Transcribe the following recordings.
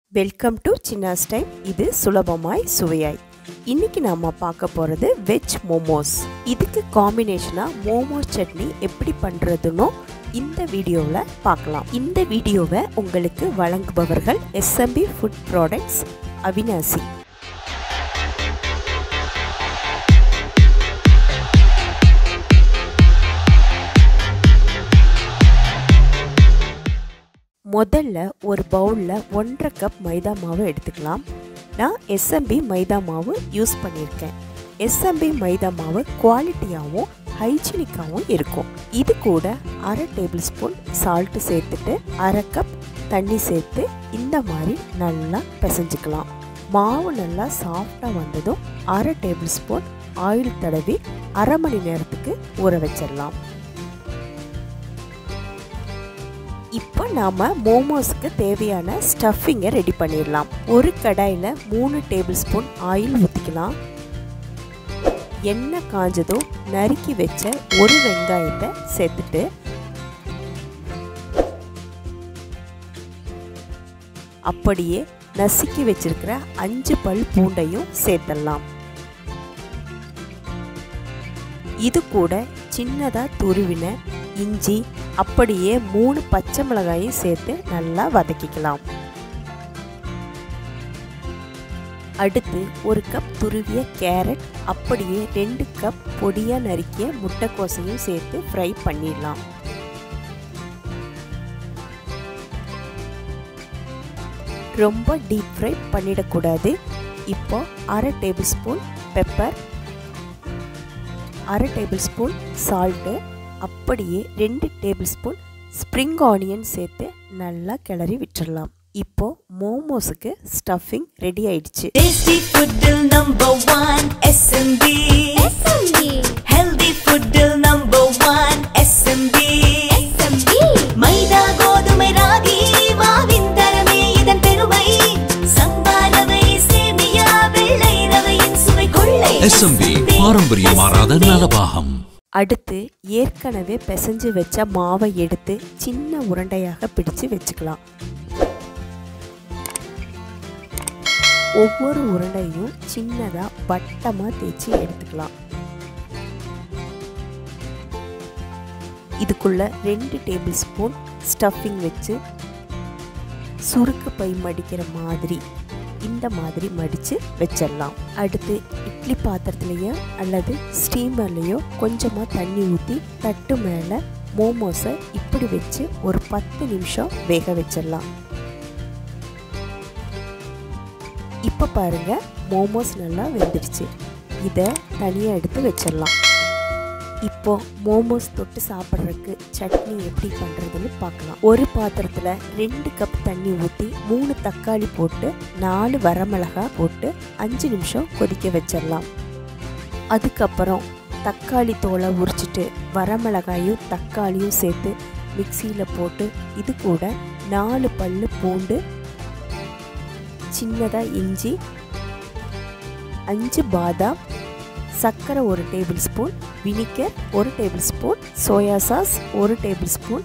Welcome to சின்னாஸ் time இது சுலபமாய் சுவையாய் இன்னைக்கு நாம பார்க்க போறது வெஜ் மோமோஸ் இதுக்கு காம்பினேஷனா மோமோஸ் சட்னி எப்படி பண்றதுன்னு இந்த வீடியோவில் பார்க்கலாம் இந்த வீடியோவை உங்களுக்கு வழங்குபவர்கள் எஸ்எம்பி ஃபுட் ப்ராடக்ட்ஸ் அவினாசி முதல்ல ஒரு பவுலில் ஒன்றரை கப் மைதா மாவு எடுத்துக்கலாம் நான் எஸ்எம்பி மைதா மாவு யூஸ் பண்ணியிருக்கேன் எஸ்எம்பி மைதா மாவு குவாலிட்டியாகவும் ஹைஜீனிக்காகவும் இருக்கும் இது கூட அரை டேபிள் ஸ்பூன் சால்ட்டு சேர்த்துட்டு அரை கப் தண்ணி சேர்த்து இந்த மாதிரி நல்லா பிசைஞ்சுக்கலாம் மாவு நல்லா சாஃப்டாக வந்ததும் அரை டேபிள் ஸ்பூன் ஆயில் தடவி அரை மணி நேரத்துக்கு ஊற வச்சிடலாம் இப்போ நாம் மோமோஸ்க்கு தேவையான ஸ்டஃபிங்கை ரெடி பண்ணிடலாம் ஒரு கடாயில் மூணு டேபிள் ஸ்பூன் ஆயில் ஊற்றிக்கலாம் எண்ணெய் காஞ்சதும் நறுக்கி வச்ச ஒரு வெங்காயத்தை சேர்த்துட்டு அப்படியே நசுக்கி வச்சிருக்கிற அஞ்சு பல் பூண்டையும் சேர்த்துடலாம் இது கூட சின்னதாக துருவின இஞ்சி அப்படியே மூணு பச்சை மிளகாயும் சேர்த்து நல்லா வதக்கிக்கலாம் அடுத்து ஒரு கப் துருவிய கேரட் அப்படியே ரெண்டு கப் பொடியாக நறுக்கிய முட்டைக்கோசையும் சேர்த்து ஃப்ரை பண்ணிடலாம் ரொம்ப டீப் ஃப்ரை பண்ணிடக்கூடாது இப்போ அரை டேபிள் ஸ்பூன் பெப்பர் அரை டேபிள் ஸ்பூன் சால்ட்டு அப்படியே ரெண்டு டேபிள் ஸ்பூன் ஸ்ப்ரிங் ஆனியன் சேர்த்து நல்லா கிளறி விட்டுடலாம் இப்போ மோமோஸுக்கு ஸ்டஃபிங் ரெடி ஆயிடுச்சு Tasty food number one SMB. SMB. Healthy food number one SMB. SMB. மைதா கோதுமை ராகி மாவின் தரமே இதன் பெருமை சம்பா ரவை சேமியா வெள்ளை ரவையின் சுவை கொள்ளை எஸ்எம்பி பாரம்பரியம் மாறாத நலபாகம் அடுத்து ஏற்கனவே பிசைஞ்சு வச்ச மாவை எடுத்து சின்ன உருண்டையாக பிடிச்சு வச்சுக்கலாம் ஒவ்வொரு உருண்டையும் சின்னதாக வட்டமாக தேய்ச்சி எடுத்துக்கலாம் இதுக்குள்ள ரெண்டு டேபிள் ஸ்பூன் ஸ்டஃபிங் வச்சு சுருக்கு பை மடிக்கிற மாதிரி இந்த மாதிரி மடித்து வச்சிடலாம் அடுத்து இட்லி பாத்திரத்துலேயோ அல்லது ஸ்டீமர்லேயோ கொஞ்சமாக தண்ணி ஊற்றி தட்டு மேலே மோமோஸை இப்படி வச்சு ஒரு பத்து நிமிஷம் வேக வச்சிடலாம் இப்போ பாருங்க மோமோஸ் நல்லா வெந்துடுச்சு இதை தனியாக எடுத்து வச்சிடலாம் இப்போ மோமோஸ் தொட்டு சாப்பிட்றதுக்கு சட்னி எப்படி பண்ணுறதுன்னு பார்க்கலாம் ஒரு பாத்திரத்தில் ரெண்டு கப் தண்ணி ஊற்றி மூணு தக்காளி போட்டு நாலு வரமிளகா போட்டு அஞ்சு நிமிஷம் கொதிக்க வச்சிடலாம் அதுக்கப்புறம் தக்காளி தோலை உரிச்சிட்டு வரமிளகாயும் தக்காளியும் சேர்த்து மிக்சியில் போட்டு இது கூட நாலு பல்லு பூண்டு சின்னதாக இஞ்சி அஞ்சு பாதாம் சர்க்கரை ஒரு டேபிள் ஸ்பூன் வினிகர் ஒரு டேபிள் ஸ்பூன் சோயா சாஸ் ஒரு டேபிள் ஸ்பூன்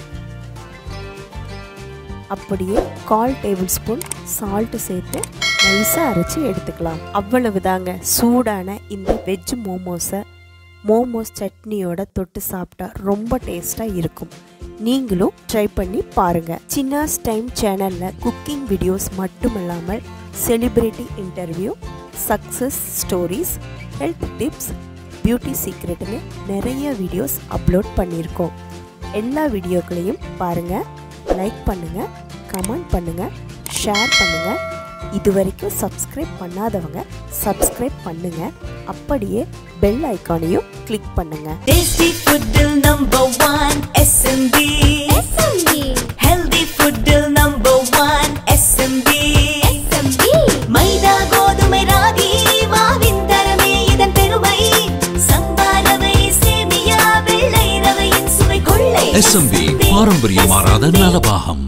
அப்படியே கால் டேபிள் ஸ்பூன் சால்ட்டு சேர்த்து நைஸாக அரைச்சி எடுத்துக்கலாம் அவ்வளவுதாங்க சூடான இந்த வெஜ் மோமோஸை மோமோஸ் சட்னியோட தொட்டு சாப்பிட்டா ரொம்ப டேஸ்ட்டாக இருக்கும் நீங்களும் ட்ரை பண்ணி பாருங்கள் சின்னாஸ் டைம் சேனலில் குக்கிங் வீடியோஸ் மட்டும் இல்லாமல் celebrity interview success stories health tips beauty சீக்ரெட்னு நிறைய வீடியோஸ் அப்லோட் பண்ணியிருக்கோம் எல்லா வீடியோக்களையும் பாருங்கள் லைக் பண்ணுங்கள் கமெண்ட் பண்ணுங்கள் ஷேர் பண்ணுங்கள் இது வரைக்கும் சப்ஸ்கிரைப் பண்ணாதவங்க சப்ஸ்கிரைப் பண்ணுங்கள் அப்படியே பெல் ஐக்கானையும் கிளிக் பண்ணுங்கள் Tasty food number one SMB. SMB. Healthy food number one SMB. SMB. மைதா கோதுமை ராகி மாவின் தரமே இதன் பெருமை சம்பா ரவை சேமியா வெள்ளை ரவையின் சுவை கொள்ளை எஸ்எம்பி பாரம்பரியம் மாறாத நலபாகம்